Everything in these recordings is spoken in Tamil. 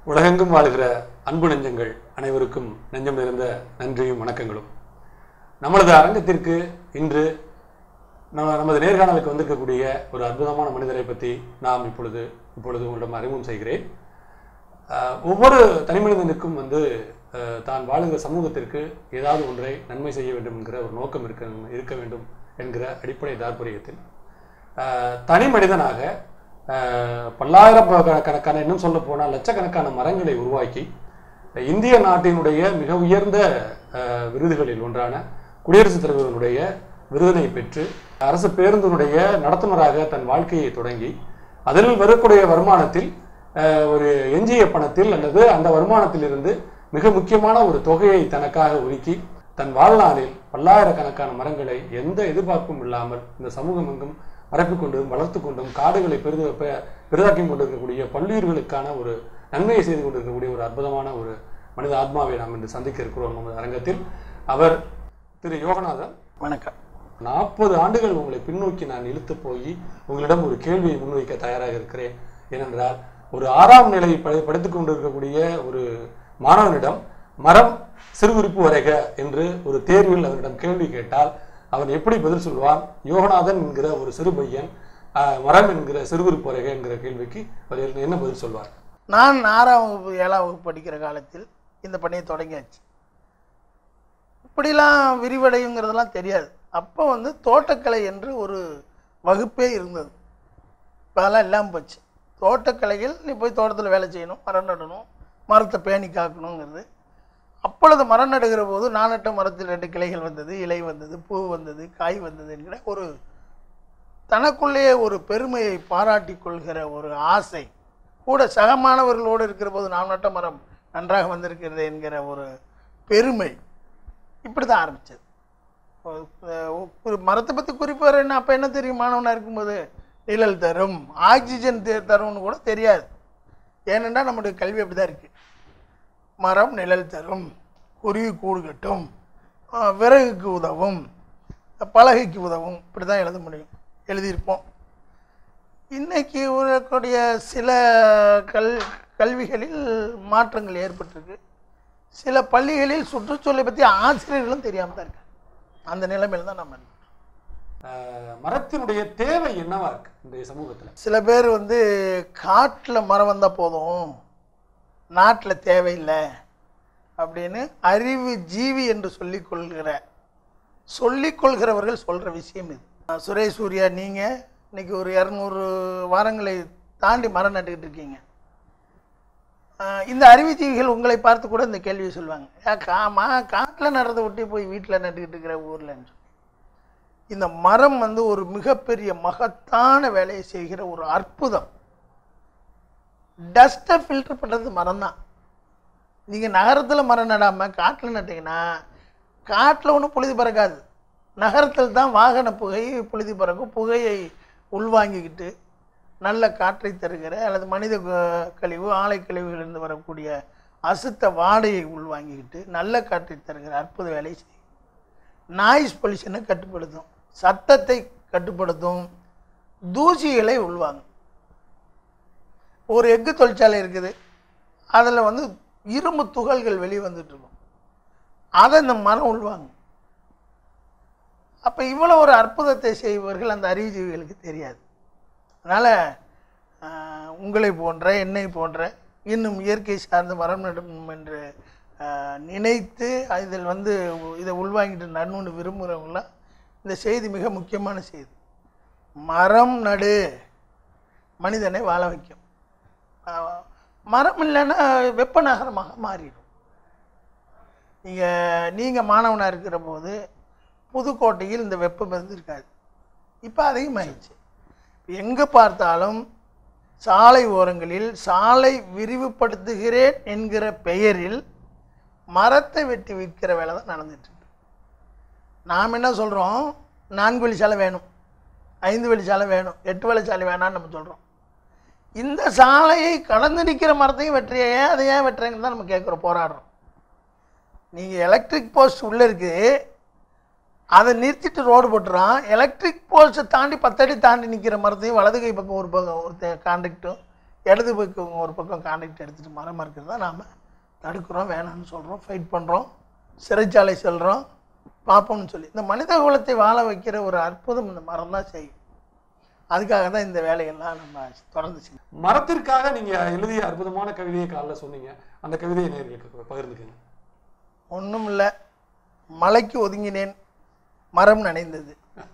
உலகெங்கும் வாழ்கிற அன்பு நெஞ்சங்கள் அனைவருக்கும் நெஞ்சம் நிறைந்த நன்றியும் வணக்கங்களும் நமது அரங்கத்திற்கு இன்று நம்ம நமது நேர்காணலுக்கு வந்திருக்கக்கூடிய ஒரு அற்புதமான மனிதரை பற்றி நாம் இப்பொழுது இப்பொழுது உங்களிடம் அறிமுகம் செய்கிறேன் ஆஹ் ஒவ்வொரு தனி மனிதனுக்கும் வந்து ஆஹ் தான் வாழுகிற சமூகத்திற்கு ஏதாவது ஒன்றை நன்மை செய்ய வேண்டும் என்கிற ஒரு நோக்கம் இருக்க இருக்க வேண்டும் என்கிற அடிப்படை தாற்பயத்தில் ஆஹ் தனி மனிதனாக ஆஹ் பல்லாயிரக்கணக்கான இன்னும் சொல்ல போனால் லட்சக்கணக்கான மரங்களை உருவாக்கி இந்திய நாட்டினுடைய மிக உயர்ந்த ஆஹ் விருதுகளில் ஒன்றான குடியரசுத் தலைவர்களுடைய விருதினை பெற்று அரசு பேருந்தினுடைய நடத்துனராக தன் வாழ்க்கையை தொடங்கி அதில் வரக்கூடிய வருமானத்தில் ஆஹ் ஒரு எஞ்சிய பணத்தில் அல்லது அந்த வருமானத்திலிருந்து மிக முக்கியமான ஒரு தொகையை தனக்காக ஒதுக்கி தன் வாழ்நாளில் பல்லாயிரக்கணக்கான மரங்களை எந்த எதிர்பார்ப்பும் இல்லாமல் இந்த சமூகம் எங்கும் பரப்பிக் கொண்டும் வளர்த்து கொண்டும் காடுகளை பெரிது பெ- பெரிதாக்கி கொண்டிருக்கக்கூடிய பல்லுயிர்களுக்கான ஒரு நன்மையை செய்து கொண்டிருக்கக்கூடிய ஒரு அற்புதமான ஒரு மனித ஆத்மாவை நாம் இன்று சந்திக்க இருக்கிறோம் நமது அரங்கத்தில் அவர் திரு யோகநாதன் வணக்கம் நாற்பது ஆண்டுகள் உங்களை பின்னோக்கி நான் இழுத்து போய் உங்களிடம் ஒரு கேள்வியை முன்வைக்க தயாராக இருக்கிறேன் ஏனென்றால் ஒரு ஆறாம் நிலை படி படித்துக் கொண்டிருக்கக்கூடிய ஒரு மாணவனிடம் மரம் சிறுகுறிப்பு வரைக என்று ஒரு தேர்வில் அவரிடம் கேள்வி கேட்டால் அவன் எப்படி பதில் சொல்வான் யோகநாதன் என்கிற ஒரு சிறு பையன் ஆஹ், மரம் என்கிற சிறுகுறிப்பு வரைக என்கிற கேள்விக்கு அவர் என்ன பதில் சொல்வார் நான் ஆறாம் வகுப்பு ஏழாம் வகுப்பு படிக்கிற காலத்தில் இந்த பணியை தொடங்கியாச்சு இப்படிலாம் விரிவடையுங்கிறதெல்லாம் தெரியாது அப்போ வந்து தோட்டக்கலை என்று ஒரு வகுப்பே இருந்தது இப்போ அதெல்லாம் இல்லாமல் போச்சு தோட்டக்கலையில் நீ போய் தோட்டத்தில் வேலை செய்யணும் மரம் நடணும் மரத்தை பேணி காக்கணுங்கிறது அப்பொழுது மரம் நடுகிற போது நான் நட்ட மரத்தில் ரெண்டு கிளைகள் வந்தது இலை வந்தது பூ வந்தது காய் வந்தது என்கிற ஒரு தனக்குள்ளேயே ஒரு பெருமையை பாராட்டிக் கொள்கிற ஒரு ஆசை கூட சக மாணவர்களோடு இருக்கிற போது நாம் நட்ட மரம் நன்றாக வந்திருக்கிறது என்கிற ஒரு பெருமை இப்படி தான் ஆரம்பிச்சது ஒரு- ஒரு மரத்தை பற்றி குறிப்பு வர என்ன அப்போ என்ன தெரியும் மாணவனாக இருக்கும்போது நிழல் தரும் ஆக்சிஜன் தே- தரும்னு கூட தெரியாது ஏனென்றால் நம்முடைய கல்வி அப்படி தான் இருக்குது மரம் நிழல் தரும் குருவி கூடு கட்டும் ஆஹ் விறகுக்கு உதவும் பலகைக்கு உதவும் இப்படி தான் எழுத முடியும் எழுதியிருப்போம் இன்னைக்கு இருக்கக்கூடிய சில கல் கல்விகளில் மாற்றங்கள் ஏற்பட்டிருக்கு சில பள்ளிகளில் சுற்றுச்சூழலை பற்றி ஆசிரியர்களும் தெரியாமல் தான் இருக்கு அந்த நிலைமையில் தான் நம்ம இருக்கோம். ஆஹ், மரத்தினுடைய தேவை என்னவா இருக்கு இன்றைய சமூகத்துல சில பேர் வந்து காட்டில் மரம் வந்தால் போதும் நாட்டில் தேவையில்லை அப்படின்னு அறிவு ஜீவி என்று சொல்லிக்கொள்கிற சொல்லிக்கொள்கிறவர்கள் சொல்கிற விஷயம் இது அஹ் சுரேஷ் சூர்யா நீங்கள் இன்னைக்கு ஒரு இரநூறு வாரங்களை தாண்டி மரம் நட்டுக்கிட்டு இருக்கீங்க அஹ் இந்த அறிவுஜீவிகள் உங்களை பார்த்து கூட இந்த கேள்வியை சொல்லுவாங்க ஏ காமா காட்டில் நடுறதை விட்டு போய் வீட்டில் நட்டுக்கிட்டு இருக்கிற ஊரில்ன்னு சொல்லி இந்த மரம் வந்து ஒரு மிகப்பெரிய மகத்தான வேலையை செய்கிற ஒரு அற்புதம் டஸ்ட்டை ஃபில்டர் பண்ணுறது மரம் தான் நீங்கள் நகரத்தில் மரம் நடாமல் காட்டில் நட்டிங்கன்னா காட்டில் ஒன்றும் புழுதி பறக்காது நகரத்தில் தான் வாகன புகை புழுதி பறக்கும் புகையை உள்வாங்கிக்கிட்டு நல்ல காற்றை தருகிற அல்லது மனித க- கழிவு ஆலை கழிவுகளிலிருந்து வரக்கூடிய அசுத்த வாடையை உள்வாங்கிக்கிட்டு நல்ல காற்றை தருகிற அற்புத வேலை செய்யும் நாய்ஸ் பொல்யூஷனை கட்டுப்படுத்தும் சத்தத்தை கட்டுப்படுத்தும் தூசிகளை உள்வாங்கும் ஒரு எஃகு தொழிற்சாலை இருக்குது அதில் வந்து இரும்பு துகள்கள் வெளியே வந்துட்டு இருக்கும் அதை இந்த மரம் உள்வாங்கும் அப்போ இவ்வளோ ஒரு அற்புதத்தை செய்பவர்கள் அந்த அறிவுஜீவிகளுக்கு தெரியாது அதனால் உங்களை போன்ற என்னை போன்ற இன்னும் இயற்கை சார்ந்த மரம் நடும் என்று ஆஹ், நினைத்து இதில் வந்து இதை உள்வாங்கிட்டு நடணும்னு விரும்புகிறவங்களாம் இந்த செய்தி மிக முக்கியமான செய்தி மரம் நடு மனிதனை வாழ வைக்கும் ஆஹ், மரம் இல்லைன்னா வெப்ப நகரமாக மாறிடும் நீங்கள் நீங்கள் மாணவனாக இருக்கிற போது புதுக்கோட்டையில் இந்த வெப்பம் இருந்திருக்காது இப்போ அதிகமாகிடுச்சு எங்கே பார்த்தாலும் சாலை ஓரங்களில் சாலை விரிவுபடுத்துகிறேன் என்கிற பெயரில் மரத்தை வெட்டி விற்கிற வேலை தான் நடந்துட்டு இருக்கு நாம் என்ன சொல்கிறோம் நான்கு வழி சாலை வேணும் ஐந்து வழி சாலை வேணும் எட்டு வழி சாலை வேணாம்னு நம்ம சொல்கிறோம் இந்த சாலையை கடந்து நிற்கிற மரத்தையும் வெற்றியே ஏன் அதை ஏன் வெட்டுறீங்கன்னு தான் நம்ம கேட்குறோம் போராடுறோம் நீங்கள் எலக்ட்ரிக் போஸ்ட் உள்ளே இருக்குது அதை நிறுத்திட்டு ரோடு போட்டுறான் எலக்ட்ரிக் போல்ஸை தாண்டி பத்தடி தாண்டி நிற்கிற மரத்தையும் வலது கை பக்கம் ஒரு பக்கம் ஒரு கான்ட்ராக்டும் இடது பக்கம் ஒரு பக்கம் கான்ட்ராக்ட் எடுத்துகிட்டு மரம் இருக்கிறத நாம் தடுக்கிறோம் வேணாம்னு சொல்கிறோம் ஃபைட் பண்ணுறோம் சிறைச்சாலை செல்கிறோம் பார்ப்போம்னு சொல்லி இந்த மனித குலத்தை வாழ வைக்கிற ஒரு அற்புதம் இந்த மரம் தான் செய்யும் அதுக்காக தான் இந்த வேலையெல்லாம் நம்ம தொடர்ந்து செய்யணும் மரத்திற்காக நீங்க எழுதிய அற்புதமான கவிதையை காலைல சொன்னீங்க அந்த கவிதையை நேர்களுக்கு பகிர்ந்துக்கங்க ஒன்றும் இல்லை மலைக்கு ஒதுங்கினேன் மரம் நனைந்தது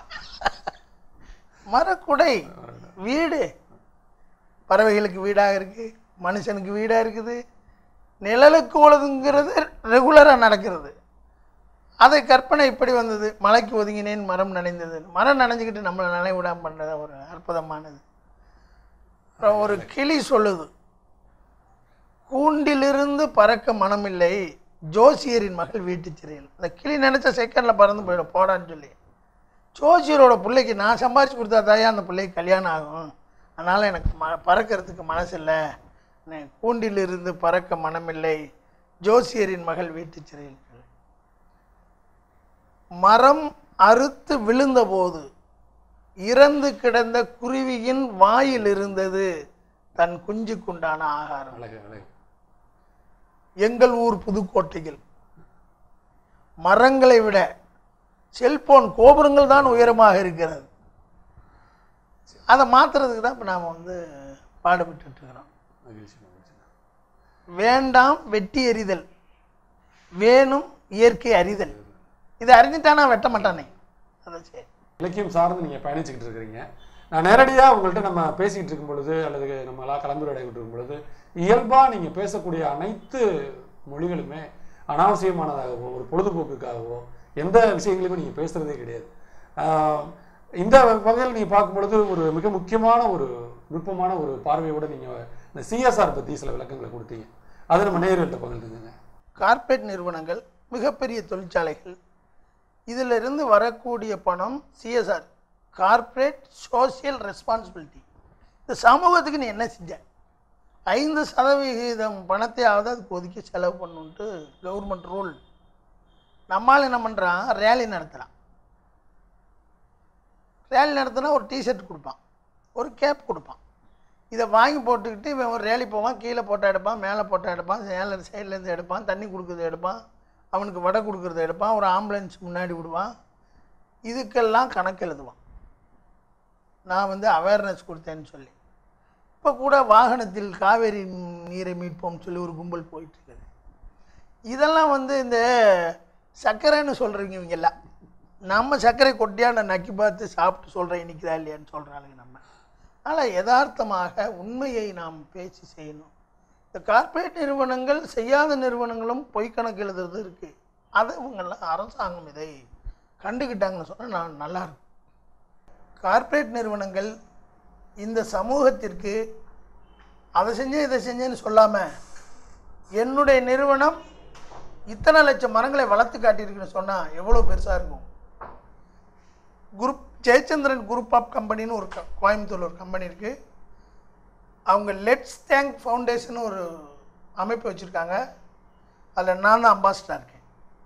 மரக்குடை வீடு பறவைகளுக்கு வீடாக இருக்கு மனுஷனுக்கு வீடாக இருக்குது நிழலுக்கு ஒழுங்குங்கிறது ரெகுலராக நடக்கிறது அதை கற்பனை இப்படி வந்தது மலைக்கு ஒதுங்கினேன் மரம் நனைந்தது மரம் நனைஞ்சுக்கிட்டு நம்மளை நனைய விடாம பண்ணது ஒரு அற்புதமானது அப்புறம் ஒரு கிளி சொல்லுது கூண்டிலிருந்து பறக்க மனமில்லை ஜோசியரின் மகள் வீட்டு சிறையில் அந்த கிளி நினைச்ச செகண்டில் பறந்து போயிடும் போடான்னு சொல்லி ஜோசியரோட பிள்ளைக்கு நான் சம்பாரிச்சு கொடுத்தா தாயா அந்த பிள்ளைக்கு கல்யாணம் ஆகும் அதனால் எனக்கு ம பறக்கிறதுக்கு மனசு இல்லை நான் கூண்டிலிருந்து பறக்க மனமில்லை ஜோசியரின் மகள் வீட்டு சிறையில் மரம் அறுத்து விழுந்தபோது இறந்து கிடந்த குருவியின் வாயில் இருந்தது தன் குஞ்சுக்குண்டான ஆகாரம் அழகு அழகு எங்கள் ஊர் புதுக்கோட்டையில் மரங்களை விட செல்போன் கோபுரங்கள் தான் உயரமாக இருக்கிறது அதை மாத்துறதுக்கு தான் இப்போ நாம் வந்து பாடுபட்டுட்டு இருக்கிறோம் மகிழ்ச்சி மகிழ்ச்சி வேண்டாம் வெட்டி எறிதல் வேணும் இயற்கை அறிதல் இதை அறிஞ்சிட்டானா வெட்ட மாட்டானே அதை சரி இலக்கியம் சார்ந்து நீங்க பயணிச்சுக்கிட்டு இருக்கிறீங்க நான் நேரடியா உங்கள்கிட்ட நம்ம பேசிக்கிட்டு இருக்கும் பொழுது அல்லது நம்ம எல்லாம் கலந்துரையாடிக்கிட்டு இருக்கும் பொழுது இயல்பா நீங்க பேசக்கூடிய அனைத்து மொழிகளுமே அனாவசியமானதாகவோ ஒரு பொழுதுபோக்குக்காகவோ எந்த விஷயங்களையுமே நீங்க பேசுறதே கிடையாது ஆஹ் இந்த வகையில் நீங்க பார்க்கும் பொழுது ஒரு மிக முக்கியமான ஒரு நுட்பமான ஒரு பார்வையோட நீங்க இந்த சிஎஸ்ஆர் பத்தி சில விளக்கங்களை கொடுத்தீங்க அதை நம்ம நேயர்கள்ட்ட பகிர்ந்துங்க கார்ப்பரேட் நிறுவனங்கள் மிகப்பெரிய தொழிற்சாலைகள் இதிலிருந்து வரக்கூடிய பணம் சிஎஸ்ஆர் கார்ப்பரேட் சோஷியல் ரெஸ்பான்சிபிலிட்டி இந்த சமூகத்துக்கு நீ என்ன செஞ்ச ஐந்து சதவிகிதம் பணத்தையாவது அதுக்கு ஒதுக்கி செலவு பண்ணுன்ட்டு கவர்மெண்ட் ரூல் நம்மால் என்ன பண்ணுறான் ரேலி நடத்துகிறான் ரேலி நடத்தினா ஒரு டிஷர்ட் கொடுப்பான் ஒரு கேப் கொடுப்பான் இதை வாங்கி போட்டுக்கிட்டு இவன் ஒரு ரேலி போவான் கீழே போட்டால் எடுப்பான் மேலே போட்டால் எடுப்பான் மேலே சைட்லேருந்து எடுப்பான் தண்ணி கொடுக்குறது எடுப்பான் அவனுக்கு வடை கொடுக்குறத எடுப்பான் ஒரு ஆம்புலன்ஸ் முன்னாடி விடுவான் இதுக்கெல்லாம் கணக்கு எழுதுவான் நான் வந்து அவேர்னஸ் கொடுத்தேன்னு சொல்லி இப்போ கூட வாகனத்தில் காவேரி நீரை மீட்போம்னு சொல்லி ஒரு கும்பல் போயிட்டு இருக்குது இதெல்லாம் வந்து இந்த சர்க்கரைன்னு சொல்கிறீங்க இவங்கெல்லாம் நம்ம சர்க்கரை கொட்டியான நக்கி பார்த்து சாப்பிட்டு சொல்கிறேன் இனிக்குதா இல்லையான்னு சொல்கிறாளுங்க நம்ம அதனால் யதார்த்தமாக உண்மையை நாம் பேசி செய்யணும் இந்த கார்ப்பரேட் நிறுவனங்கள் செய்யாத நிறுவனங்களும் பொய் கணக்கு எழுதுறது இருக்குது அதை இவங்கெல்லாம் அரசாங்கம் இதை கண்டுக்கிட்டாங்கன்னு சொன்னால் நான் நல்லா இருக்கும் கார்ப்பரேட் நிறுவனங்கள் இந்த சமூகத்திற்கு அதை செஞ்சேன் இதை செஞ்சேன்னு சொல்லாமல் என்னுடைய நிறுவனம் இத்தனை லட்சம் மரங்களை வளர்த்து காட்டியிருக்குன்னு சொன்னால் எவ்வளோ பெருசாக இருக்கும் குரூப் ஜெயச்சந்திரன் குரூப் ஆஃப் கம்பெனின்னு ஒரு க- கோயம்புத்தூர்ல ஒரு கம்பெனி இருக்குது அவங்க லெட்ஸ் தேங்க் ஃபவுண்டேஷன் ஒரு அமைப்பு வச்சுருக்காங்க அதில் நான் தான் அம்பாசிடராக இருக்கேன்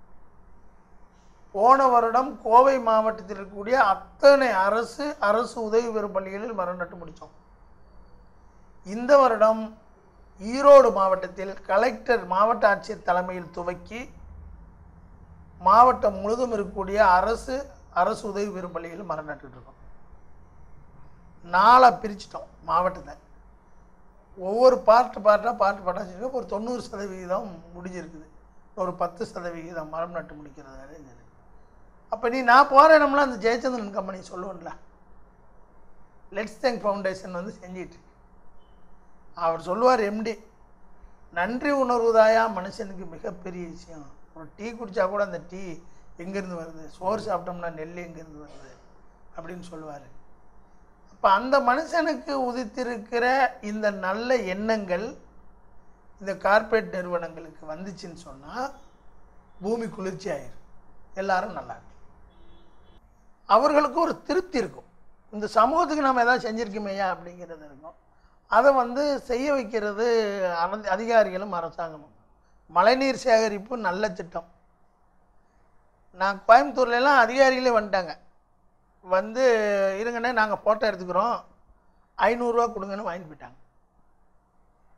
போன வருடம் கோவை மாவட்டத்தில் இருக்கக்கூடிய அத்தனை அரசு அரசு உதவி பெறும் பள்ளிகளில் மரம் நட்டு முடித்தோம் இந்த வருடம் ஈரோடு மாவட்டத்தில் கலெக்டர் மாவட்ட ஆட்சியர் தலைமையில் துவக்கி மாவட்டம் முழுதும் இருக்கக்கூடிய அரசு அரசு உதவி பெறும் பள்ளிகளில் மரம் நட்டுட்டு இருக்கோம் நாளாக பிரிச்சிட்டோம் மாவட்டத்தை ஒவ்வொரு பார்ட் பார்ட்டாக பார்ட் பார்ட்டாக செஞ்சு ஒரு தொண்ணூறு சதவிகிதம் முடிஞ்சிருக்குது ஒரு பத்து சதவிகிதம் மரம் நட்டு முடிக்கிறது வேலை இருக்கு அப்போ நீ நான் போகிற இடம்லாம் அந்த ஜெயச்சந்திரன் கம்பெனி சொல்லுவேன்ல லெட்ஸ் தேங்க் ஃபவுண்டேஷன் வந்து செஞ்சிட்டு இருக்கு. அவர் சொல்லுவார் எம்டி நன்றி உணர்வுதாயா மனுஷனுக்கு மிகப்பெரிய விஷயம் ஒரு டீ குடித்தா கூட அந்த டீ எங்கேருந்து வருது சோறு சாப்பிட்டோம்னா நெல் எங்கேருந்து வருது அப்படின்னு சொல்லுவார் அப்போ அந்த மனுஷனுக்கு உதித்திருக்கிற இந்த நல்ல எண்ணங்கள் இந்த கார்ப்பரேட் நிறுவனங்களுக்கு வந்துச்சுன்னு சொன்னால் பூமி குளிர்ச்சி ஆயிரும் எல்லாரும் நல்லா இருக்கும் அவர்களுக்கு ஒரு திருப்தி இருக்கும் இந்த சமூகத்துக்கு நம்ம ஏதாவது செஞ்சுருக்கோமையா அப்படிங்கிறது இருக்கும் அதை வந்து செய்ய வைக்கிறது அரச- அதிகாரிகளும் அரசாங்கமும் மழைநீர் சேகரிப்பு நல்ல திட்டம் நான் கோயம்புத்தூர்ல எல்லாம் அதிகாரிகளே வந்துட்டாங்க வந்து இருங்கண்ணே நாங்கள் ஃபோட்டோ எடுத்துக்கிறோம் ஐநூறுரூவா கொடுங்கன்னு வாங்கிட்டு போயிட்டாங்க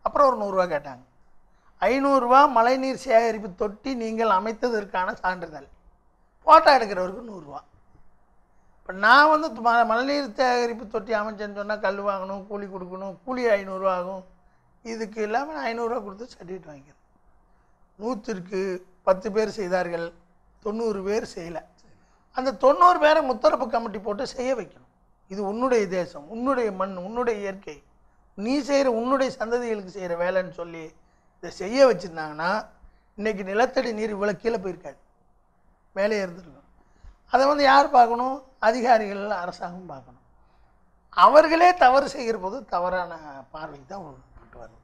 அப்புறம் ஒரு நூறுரூவா கேட்டாங்க ஐநூறுரூவா மழைநீர் சேகரிப்பு தொட்டி நீங்கள் அமைத்ததற்கான சான்றிதழ் ஃபோட்டோ எடுக்கிறவருக்கு நூறுரூவா இப்போ நான் வந்து ம- மழைநீர் சேகரிப்பு தொட்டி அமைச்சேன்னு சொன்னால் கல் வாங்கணும் கூலி கொடுக்கணும் கூலி ஐநூறுரூவா ஆகும் இதுக்கு இல்லாமல் நான் ஐநூறுரூவா கொடுத்து சர்டிஃபிகேட் வாங்கிக்கிறேன் நூற்றிற்கு பத்து பேர் செய்தார்கள் தொண்ணூறு பேர் செய்யலை அந்த தொண்ணூறு பேரை முத்தரப்பு கமிட்டி போட்டு செய்ய வைக்கணும் இது உன்னுடைய தேசம் உன்னுடைய மண் உன்னுடைய இயற்கை நீ செய்கிற உன்னுடைய சந்ததிகளுக்கு செய்கிற வேலைன்னு சொல்லி இதை செய்ய வச்சுருந்தாங்கன்னா இன்னைக்கு நிலத்தடி நீர் இவ்வளோ கீழே போயிருக்காது மேலே இருந்திருக்கும் அதை வந்து யார் பார்க்கணும் அதிகாரிகள் அரசாங்கம் பார்க்கணும் அவர்களே தவறு செய்கிற போது தவறான பார்வை தான் கொண்டு வரும்